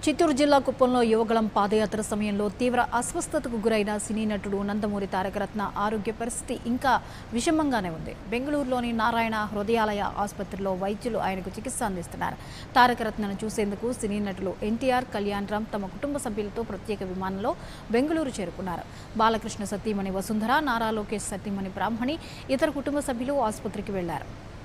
చిత్తూరు జిల్లా కుప్పంలో యువగళం పాదయాత్ర సమయంలో తీవ్ర అస్వస్థతకు గురైన సినీ నటుడు నందమూరి తారకరత్న ఆరోగ్య పరిస్థితి ఇంకా విషమంగానే ఉంది బెంగళూరులోని నారాయణ హృదయాలయ ఆసుపత్రిలో వైద్యులు ఆయనకు చికిత్స అందిస్తున్నారు తారకరత్నను చూసేందుకు సినీ నటులు ఎన్టీఆర్ కళ్యాణ్ రామ్ తమ కుటుంబ సభ్యులతో ప్రత్యేక విమానంలో బెంగళూరు చేరుకున్నారు బాలకృష్ణ సతీమణి వసుంధర నారా లోకేష్ సతీమణి బ్రాహ్మణి ఇతర కుటుంబ సభ్యులు ఆసుపత్రికి వెళ్లారు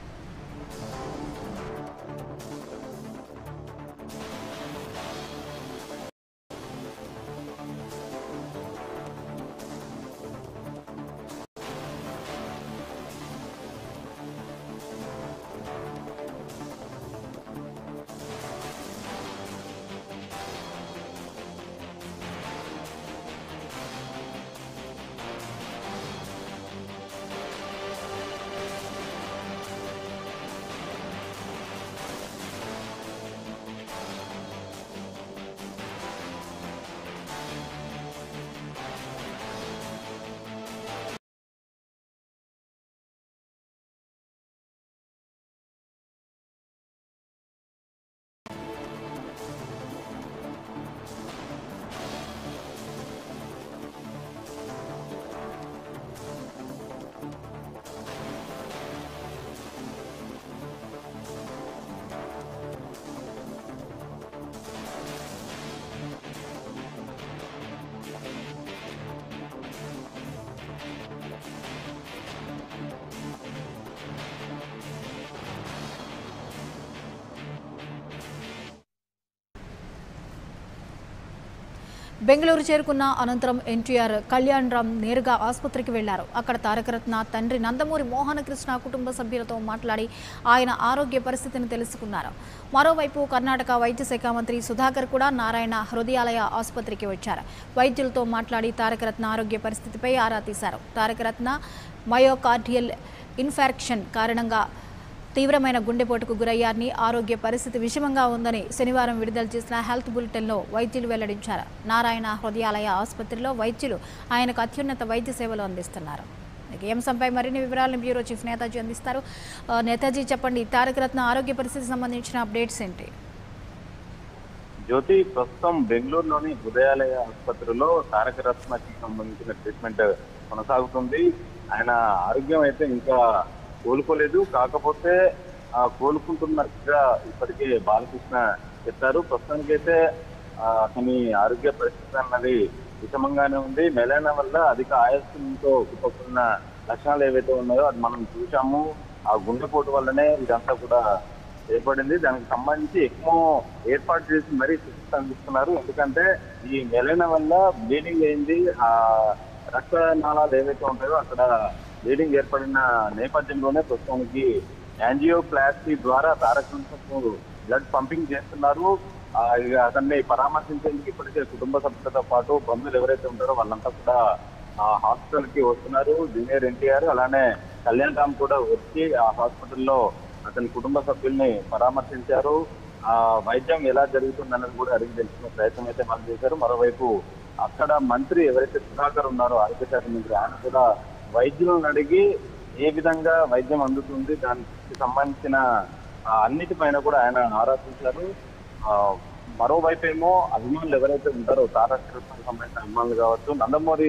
బెంగళూరు చేరుకున్న అనంతరం ఎన్టీఆర్ కళ్యాణ్ రామ్ నేరుగా ఆసుపత్రికి వెళ్లారు అక్కడ తారకరత్న తండ్రి నందమూరి మోహనకృష్ణ కుటుంబ సభ్యులతో మాట్లాడి ఆయన ఆరోగ్య పరిస్థితిని తెలుసుకున్నారు మరోవైపు కర్ణాటక వైద్య శాఖ మంత్రి సుధాకర్ కూడా నారాయణ హృదయాలయ ఆసుపత్రికి వచ్చారు వైద్యులతో మాట్లాడి తారకరత్న ఆరోగ్య పరిస్థితిపై ఆరా తీశారు తారకరత్న మయోకార్డియల్ ఇన్ఫార్క్షన్ కారణంగా తీవ్రమైన గుండెపోటుకు గురయ్యారని ఆరోగ్య పరిస్థితి విషమంగా ఉందని శనివారం విడుదల చేసిన హెల్త్ బులెటిన్లో వైద్యులు వెల్లడించారు నారాయణ హృదయాలయ ఆసుపత్రిలో వైద్యులు ఆయనకు అత్యున్నత వైద్య సేవలు అందిస్తున్నారు ఇక ఈ అంశంపై మరిన్ని వివరాలను బ్యూరో చీఫ్ నేతాజీ అందిస్తారు ఆ, నేతాజీ చెప్పండి తారకరత్న ఆరోగ్య పరిస్థితికి సంబంధించిన అప్డేట్స్ ఏంటి జ్యోతి ప్రస్తుతం బెంగళూరులోని హృదయాలయ ఆసుపత్రిలో తారక రత్నకి సంబంధించిన ట్రీట్మెంట్ కొనసాగుతుంది ఆయన ఆరోగ్యం అయితే ఇంకా కోలుకోలేదు కాకపోతే ఆ కోలుకుంటున్నట్టుగా ఇప్పటికే బాలకృష్ణ చెప్పారు ప్రస్తుతానికైతే ఆ, అతని ఆరోగ్య పరిస్థితి అన్నది విషమంగానే ఉంది మెలైన వల్ల అధిక ఆయాసంతో కుప్పకున్న లక్షణాలు ఏవైతే ఉన్నాయో అది మనం చూసాము ఆ గుండెపోటు వల్లనే ఇదంతా కూడా ఏర్పడింది దానికి సంబంధించి ఎక్కువ ఏర్పాటు చేసి మరీ చికిత్స అందిస్తున్నారు ఎందుకంటే ఈ మెలైన వల్ల బ్లీడింగ్ అయింది ఆ రక్త నాళాలు ఏవైతే ఉంటాయో అక్కడ బ్లీడింగ్ ఏర్పడిన నేపథ్యంలోనే ప్రస్తుతానికి యాంజియోప్లాస్టీ ద్వారా తారకకు బ్లడ్ పంపింగ్ చేస్తున్నారు ఆ, ఇక అతన్ని పరామర్శించేందుకు ఇప్పటికే కుటుంబ సభ్యులతో పాటు బంధువులు ఎవరైతే ఉంటారో వాళ్ళంతా కూడా ఆ హాస్పిటల్ కి వస్తున్నారు జూనియర్ ఎన్టీఆర్ అలానే కళ్యాణ్ రామ్ కూడా వచ్చి ఆ హాస్పిటల్లో అతని కుటుంబ సభ్యుల్ని పరామర్శించారు ఆ వైద్యం ఎలా జరుగుతుందన్నది కూడా అడిగి తెలుసుకునే ప్రయత్నం అయితే మనం చేశారు మరోవైపు అక్కడ మంత్రి ఎవరైతే సుధాకర్ ఉన్నారో ఆరోగ్య శాఖ మంత్రి ఆయన కూడా వైద్యులను అడిగి ఏ విధంగా వైద్యం అందుతుంది దానికి సంబంధించిన ఆ, అన్నిటిపైన కూడా ఆయన ఆరాధించారు ఆ, మరోవైపు ఏమో అభిమానులు ఎవరైతే ఉంటారో తారక సంబంధించిన అభిమానులు కావచ్చు నందమూరి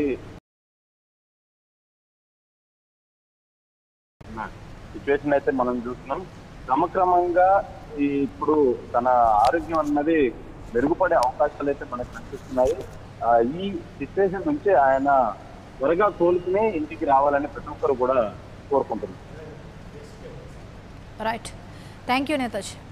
సిచ్యువేషన్ అయితే మనం చూస్తున్నాం క్రమక్రమంగా ఈ ఇప్పుడు తన ఆరోగ్యం అన్నది మెరుగుపడే అవకాశాలు అయితే మనకు కనిపిస్తున్నాయి ఆ, ఈ సిచ్యువేషన్ నుంచి ఆయన త్వరగా కోలుకుని ఇంటికి రావాలని ప్రతి ఒక్కరు కూడా కోరుకుంటున్నారు రైట్ థ్యాంక్ యూ నేతాజీ